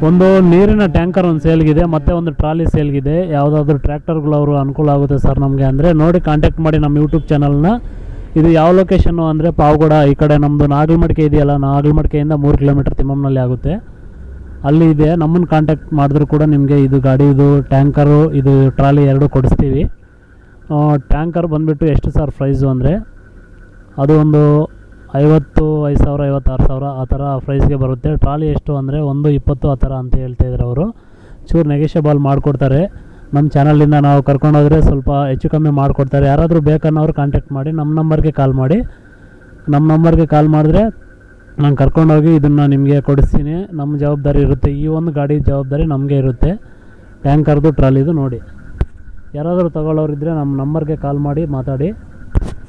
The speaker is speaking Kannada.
ಒಂದು ನೀರಿನ ಟ್ಯಾಂಕರ್ ಒಂದು ಸೇಲ್ಗಿದೆ ಮತ್ತು ಒಂದು ಟ್ರಾಲಿ ಸೇಲ್ಗಿದೆ ಯಾವುದಾದ್ರೂ ಟ್ರ್ಯಾಕ್ಟರ್ಗಳು ಅವರು ಅನುಕೂಲ ಆಗುತ್ತೆ ಸರ್ ನಮಗೆ ಅಂದರೆ ನೋಡಿ ಕಾಂಟ್ಯಾಕ್ಟ್ ಮಾಡಿ ನಮ್ಮ ಯೂಟ್ಯೂಬ್ ಚಾನಲ್ನ ಇದು ಯಾವ ಲೊಕೇಶನ್ನು ಅಂದರೆ ಪಾವಗಡ ಈ ಕಡೆ ನಮ್ಮದು ನಾಗಲಮಡಿಕೆ ಇದೆಯಲ್ಲ ನಾಗಲಮಡಿಕೆಯಿಂದ ಮೂರು ಕಿಲೋಮೀಟರ್ ತಿಮ್ಮಮ್ಮನಲ್ಲಿ ಆಗುತ್ತೆ ಅಲ್ಲಿ ಇದೆ ನಮ್ಮನ್ನು ಕಾಂಟ್ಯಾಕ್ಟ್ ಮಾಡಿದ್ರು ಕೂಡ ನಿಮಗೆ ಇದು ಗಾಡಿ ಇದು ಟ್ಯಾಂಕರು ಇದು ಟ್ರಾಲಿ ಎರಡು ಕೊಡಿಸ್ತೀವಿ ಟ್ಯಾಂಕರ್ ಬಂದುಬಿಟ್ಟು ಎಷ್ಟು ಸರ್ ಪ್ರೈಸು ಅಂದರೆ ಅದು ಒಂದು ಐವತ್ತು ಐದು ಸಾವಿರ ಐವತ್ತಾರು ಸಾವಿರ ಆ ಥರ ಪ್ರೈಸ್ಗೆ ಬರುತ್ತೆ ಟ್ರಾಲಿ ಎಷ್ಟು ಅಂದರೆ ಒಂದು ಇಪ್ಪತ್ತು ಆ ಥರ ಅಂತ ಹೇಳ್ತಾ ಇದ್ರು ಅವರು ಚೂರು ನೆಗೆಷಬಲ್ ಮಾಡಿಕೊಡ್ತಾರೆ ನಮ್ಮ ಚಾನಲಿಂದ ನಾವು ಕರ್ಕೊಂಡೋದ್ರೆ ಸ್ವಲ್ಪ ಹೆಚ್ಚು ಕಮ್ಮಿ ಮಾಡಿಕೊಡ್ತಾರೆ ಯಾರಾದರೂ ಬೇಕನ್ನೋರು ಕಾಂಟ್ಯಾಕ್ಟ್ ಮಾಡಿ ನಮ್ಮ ನಂಬರ್ಗೆ ಕಾಲ್ ಮಾಡಿ ನಮ್ಮ ನಂಬರ್ಗೆ ಕಾಲ್ ಮಾಡಿದ್ರೆ ನಾನು ಕರ್ಕೊಂಡೋಗಿ ಇದನ್ನು ನಿಮಗೆ ಕೊಡಿಸ್ತೀನಿ ನಮ್ಮ ಜವಾಬ್ದಾರಿ ಇರುತ್ತೆ ಈ ಒಂದು ಗಾಡಿ ಜವಾಬ್ದಾರಿ ನಮಗೆ ಇರುತ್ತೆ ಟ್ಯಾಂಕರ್ದು ಟ್ರಾಲಿದು ನೋಡಿ ಯಾರಾದರೂ ತಗೊಳ್ಳೋರಿದ್ದರೆ ನಮ್ಮ ನಂಬರ್ಗೆ ಕಾಲ್ ಮಾಡಿ ಮಾತಾಡಿ